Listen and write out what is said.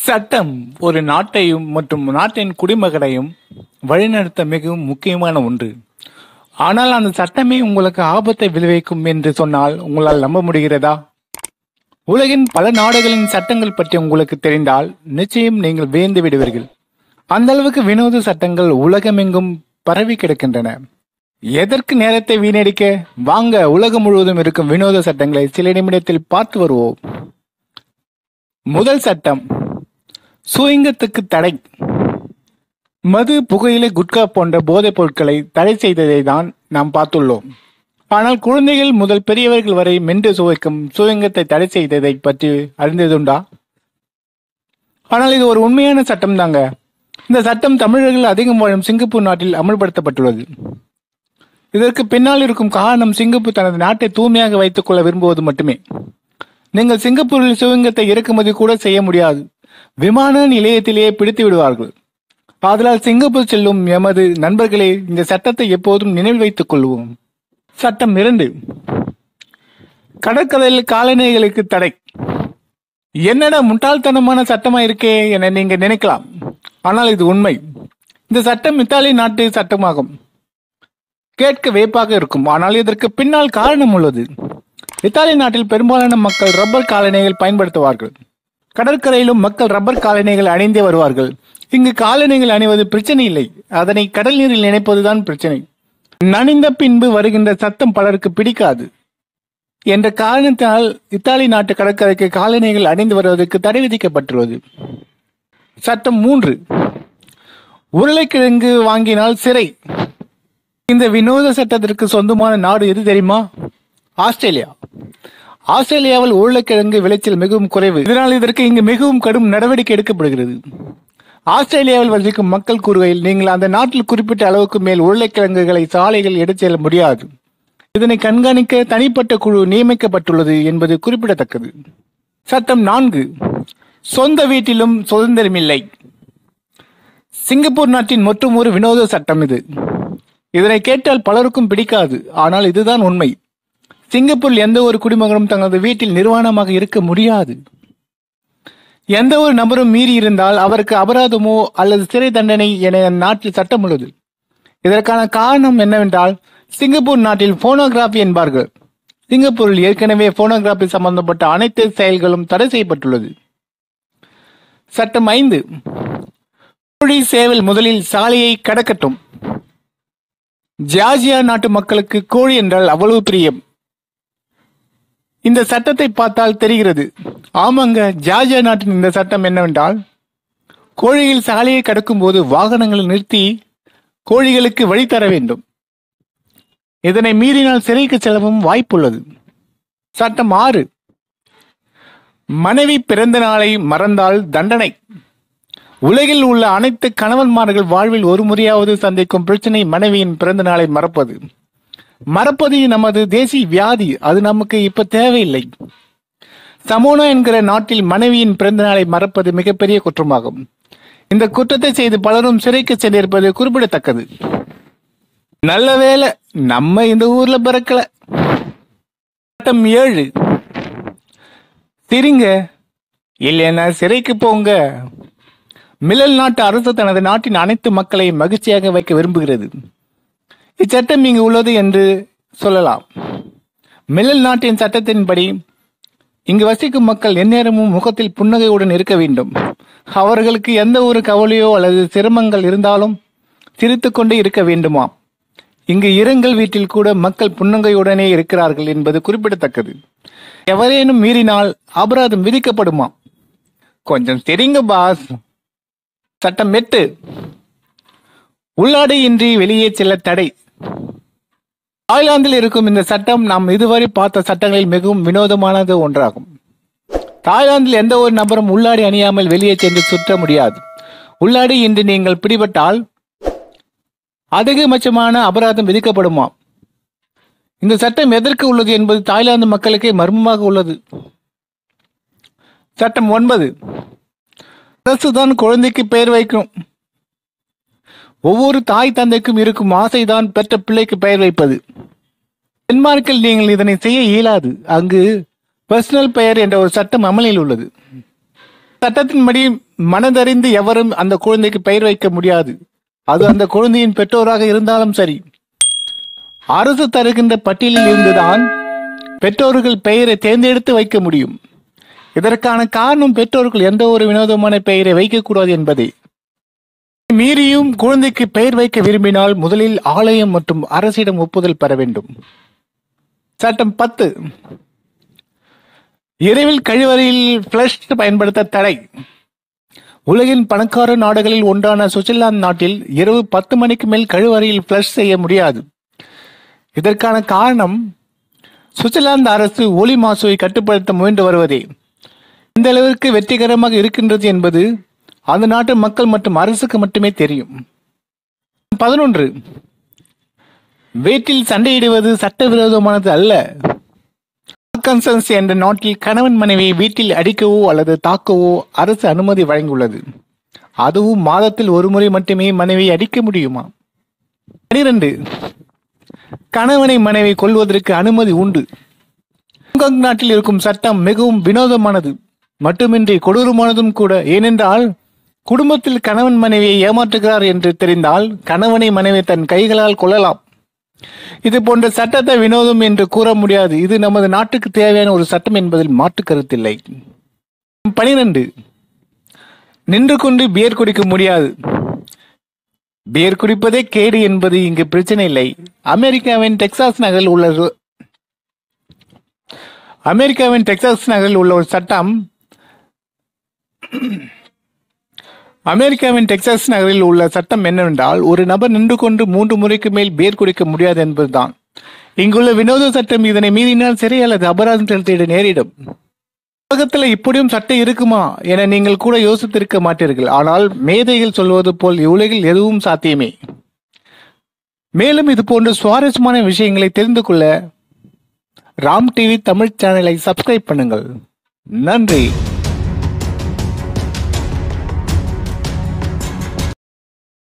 சட்டம் ஒரு நாட்டையும் மற்றும் நாட்டின் குடிமகனையும் வழிநடத்த மிகவும் முக்கியமான ஒன்று ஆனால் அந்த சட்டமே உங்களுக்கு ஆபத்தை விளைவிக்கும் என்று சொன்னால் உங்களால் நம்ப முடிகிறதா உலகின் பல நாடுகளின் சட்டங்கள் பற்றி உங்களுக்கு தெரிந்தால் நிச்சயம் நீங்கள் வியந்து விடுவீர்கள் அந்த அளவுக்கு வினோத சட்டங்கள் உலகமெங்கும் பரவி கிடக்கின்றன எதற்கு நேரத்தை வீணடிக்க வாங்க உலகம் முழுவதும் இருக்கும் வினோத சட்டங்களை சில நிமிடத்தில் பார்த்து வருவோம் முதல் சட்டம் சுயங்கத்துக்கு தடை மது புகையிலை குட்கா போன்ற போதைப் பொருட்களை தடை செய்ததை தான் நாம் பார்த்துள்ளோம் ஆனால் குழந்தைகள் முதல் பெரியவர்கள் வரை மென்று சுவைக்கும் சுயங்கத்தை தடை செய்ததை பற்றி அறிந்ததுண்டா ஆனால் இது ஒரு உண்மையான சட்டம் தாங்க இந்த சட்டம் தமிழர்கள் அதிகம் வாழும் சிங்கப்பூர் நாட்டில் அமல்படுத்தப்பட்டுள்ளது இதற்கு பின்னால் இருக்கும் காரணம் சிங்கப்பூர் தனது நாட்டை தூய்மையாக வைத்துக் கொள்ள விரும்புவது மட்டுமே நீங்கள் சிங்கப்பூரில் சுயங்கத்தை இறக்குமதி கூட செய்ய முடியாது விமான நிலையத்திலேயே பிடித்து விடுவார்கள் ஆதலால் சிங்கப்பூர் செல்லும் எமது நண்பர்களே இந்த சட்டத்தை எப்போதும் நினைவில் வைத்துக் கொள்வோம் சட்டம் இரண்டு கடற்கரையில் காலணிகளுக்கு தடை என்னடா முட்டாள்தனமான சட்டமா இருக்கே என நீங்க நினைக்கலாம் ஆனால் இது உண்மை இந்த சட்டம் இத்தாலி நாட்டு சட்டமாகும் கேட்க வேப்பாக இருக்கும் ஆனால் இதற்கு பின்னால் காரணம் உள்ளது இத்தாலி நாட்டில் பெரும்பாலான மக்கள் ரப்பர் காலணிகள் பயன்படுத்துவார்கள் கடற்கரையிலும் மக்கள் ரப்பர் காலணிகள் அணிந்தே வருவார்கள் இங்கு காலணிகள் அணிவது பிரச்சனை இல்லை அதனை கடல் நீரில் நினைப்பதுதான் பிரச்சனை நனைந்த பின்பு வருகின்ற சத்தம் பலருக்கு பிடிக்காது என்ற காரணத்தினால் இத்தாலி நாட்டு கடற்கரைக்கு காலணிகள் அணிந்து வருவதற்கு தடை விதிக்கப்பட்டுள்ளது சட்டம் மூன்று உருளைக்கிழங்கு வாங்கினால் சிறை இந்த வினோத சட்டத்திற்கு சொந்தமான நாடு எது தெரியுமா ஆஸ்திரேலியா ஆஸ்திரேலியாவில் உருளைக்கிழங்கு விளைச்சல் மிகவும் குறைவு இதனால் இதற்கு இங்கு மிகவும் கடும் நடவடிக்கை எடுக்கப்படுகிறது ஆஸ்திரேலியாவில் வசிக்கும் மக்கள் கூறுகையில் நீங்கள் அந்த நாட்டில் குறிப்பிட்ட அளவுக்கு மேல் உருளைக்கிழங்குகளை சாலைகள் எடுத்து செல்ல முடியாது இதனை கண்காணிக்க தனிப்பட்ட குழு நியமிக்கப்பட்டுள்ளது என்பது குறிப்பிடத்தக்கது சட்டம் நான்கு சொந்த வீட்டிலும் சுதந்திரமில்லை சிங்கப்பூர் நாட்டின் மற்றும் ஒரு வினோத சட்டம் இது இதனை கேட்டால் பலருக்கும் பிடிக்காது ஆனால் இதுதான் உண்மை சிங்கப்பூரில் எந்த ஒரு குடிமகனும் தங்களது வீட்டில் நிர்வாணமாக இருக்க முடியாது எந்த ஒரு நபரும் மீறி இருந்தால் அவருக்கு அபராதமோ அல்லது சிறை தண்டனை என நாட்டில் சட்டம் உள்ளது இதற்கான காரணம் என்னவென்றால் சிங்கப்பூர் நாட்டில் போனோகிராஃபி என்பார்கள் சிங்கப்பூரில் ஏற்கனவே போனோகிராஃபி சம்பந்தப்பட்ட அனைத்து செயல்களும் தடை செய்யப்பட்டுள்ளது சட்டம் ஐந்து கோழி சேவல் முதலில் சாலையை கடக்கட்டும் ஜார்ஜியா நாட்டு மக்களுக்கு கோழி என்றால் அவ்வளவு பிரியம் இந்த சட்டத்தை பார்த்தால் தெரிகிறது ஆமாங்க ஜார்ஜியா நாட்டின் இந்த சட்டம் என்னவென்றால் கோழிகள் சாலையை கடக்கும் போது வாகனங்களை நிறுத்தி கோழிகளுக்கு வழி தர வேண்டும் இதனை மீறினால் சிறைக்கு செல்லவும் வாய்ப்புள்ளது சட்டம் ஆறு மனைவி பிறந்த நாளை மறந்தால் தண்டனை உலகில் உள்ள அனைத்து கணவன்மார்கள் வாழ்வில் ஒரு முறையாவது சந்திக்கும் பிரச்சனை மனைவியின் பிறந்த நாளை மறப்பது மறப்பது நமது தேசிய வியாதி அது நமக்கு இப்ப தேவையில்லை சமோனா என்கிற நாட்டில் மனைவியின் பிறந்த நாளை மறப்பது மிகப்பெரிய குற்றமாகும் இந்த குற்றத்தை செய்து பலரும் சிறைக்கு சென்றிருப்பது குறிப்பிடத்தக்கது நல்ல வேலை நம்ம இந்த ஊர்ல பிறக்கல சட்டம் ஏழு சிரிங்க இல்லைன்னா சிறைக்கு போங்க மில்லல் நாட்டு அரசு தனது நாட்டின் அனைத்து மக்களையும் மகிழ்ச்சியாக வைக்க விரும்புகிறது இச்சட்டம் இங்கு உள்ளது என்று சொல்லலாம் மில்லல் நாட்டின் சட்டத்தின்படி இங்கு வசிக்கும் மக்கள் எந்நேரமும் முகத்தில் புன்னகையுடன் இருக்க வேண்டும் அவர்களுக்கு எந்த ஒரு கவலையோ அல்லது சிரமங்கள் இருந்தாலும் சிரித்துக்கொண்டே இருக்க வேண்டுமா இங்கு இரங்கல் வீட்டில் கூட மக்கள் புன்னகையுடனே இருக்கிறார்கள் என்பது குறிப்பிடத்தக்கது எவரேனும் மீறினால் அபராதம் விதிக்கப்படுமா கொஞ்சம் தெரிங்க பாஸ் சட்டம் எட்டு உள்ளாடையின்றி வெளியே செல்ல தடை தாய்லாந்தில் இருக்கும் இந்த சட்டம் நாம் இதுவரை பார்த்த சட்டங்களில் மிகவும் வினோதமானது ஒன்றாகும் தாய்லாந்தில் எந்த ஒரு நபரும் உள்ளாடை அணியாமல் வெளியே சென்று சுற்ற முடியாது உள்ளாடை இன்றி நீங்கள் பிடிபட்டால் அதிகபட்சமான அபராதம் விதிக்கப்படுமா இந்த சட்டம் எதற்கு உள்ளது என்பது தாய்லாந்து மக்களுக்கே மர்மமாக உள்ளது சட்டம் ஒன்பது அரசு தான் குழந்தைக்கு பெயர் வைக்கும் ஒவ்வொரு தாய் தந்தைக்கும் இருக்கும் ஆசைதான் பெற்ற பிள்ளைக்கு பெயர் வைப்பது டென்மார்க்கில் நீங்கள் இதனை செய்ய இயலாது அங்கு பர்சனல் பெயர் என்ற ஒரு சட்டம் அமலில் உள்ளது சட்டத்தின்படி மனதறிந்து எவரும் அந்த குழந்தைக்கு பெயர் வைக்க முடியாது அது அந்த குழந்தையின் பெற்றோராக இருந்தாலும் சரி அரசு தருகின்ற பட்டியலில் இருந்துதான் பெற்றோர்கள் பெயரை தேர்ந்தெடுத்து வைக்க முடியும் இதற்கான காரணம் பெற்றோர்கள் எந்த ஒரு வினோதமான பெயரை வைக்கக்கூடாது என்பதே மீறியும் குழந்தைக்கு பெயர் வைக்க விரும்பினால் முதலில் ஆலயம் மற்றும் அரசிடம் ஒப்புதல் பெற வேண்டும் சட்டம் பத்து இரவில் கழிவறையில் பிளஷ் பயன்படுத்த தடை உலகின் பணக்கார நாடுகளில் ஒன்றான சுவிட்சர்லாந்து நாட்டில் இரவு பத்து மணிக்கு மேல் கழிவறையில் பிளஷ் செய்ய முடியாது இதற்கான காரணம் சுவிட்சர்லாந்து அரசு ஒலி மாசுவை கட்டுப்படுத்த முயன்று வருவதே இந்த அளவிற்கு வெற்றிகரமாக இருக்கின்றது என்பது அந்த நாட்டு மக்கள் மற்றும் அரசுக்கு மட்டுமே தெரியும் பதினொன்று வீட்டில் சண்டையிடுவது சட்டவிரோதமானது அல்ல ஆர்கான்சஸ் என்ற நாட்டில் கணவன் மனைவியை வீட்டில் அடிக்கவோ அல்லது தாக்கவோ அரசு அனுமதி வழங்கியுள்ளது அதுவும் மாதத்தில் ஒரு முறை மட்டுமே மனைவியை அடிக்க முடியுமா பனிரெண்டு கணவனை மனைவி கொள்வதற்கு அனுமதி உண்டு ஹாங்காங் நாட்டில் இருக்கும் சட்டம் மிகவும் வினோதமானது மட்டுமின்றி கொடூரமானதும் கூட ஏனென்றால் குடும்பத்தில் கணவன் மனைவியை ஏமாற்றுகிறார் என்று தெரிந்தால் கணவனை மனைவி தன் கைகளால் கொள்ளலாம் இது போன்ற சட்டத்தை வினோதம் என்று கூற முடியாது இது நமது நாட்டுக்கு தேவையான ஒரு சட்டம் என்பதில் மாற்று கருத்தில்லை பனிரெண்டு நின்று கொண்டு பியர் குடிக்க முடியாது பியர் குடிப்பதே கேடு என்பது இங்கு பிரச்சனை இல்லை அமெரிக்காவின் டெக்சாஸ் நகரில் உள்ள ஒரு- அமெரிக்காவின் டெக்சாஸ் நகரில் உள்ள ஒரு சட்டம் அமெரிக்காவின் டெக்சாஸ் நகரில் உள்ள சட்டம் என்னவென்றால் ஒரு நபர் நின்று கொண்டு மூன்று முறைக்கு மேல் பியர் குடிக்க முடியாது என்பதுதான் இங்குள்ள வினோத சட்டம் இதனை மீறினால் சிறை அல்லது அபராதம் செலுத்திட நேரிடும் உலகத்துல இப்படியும் சட்டம் இருக்குமா என நீங்கள் கூட யோசித்திருக்க மாட்டீர்கள் ஆனால் மேதைகள் சொல்வது போல் இவ்வுலகில் எதுவும் சாத்தியமே மேலும் இது போன்ற சுவாரஸ்யமான விஷயங்களை தெரிந்து கொள்ள ராம் டிவி தமிழ் சேனலை சப்ஸ்கிரைப் பண்ணுங்கள் நன்றி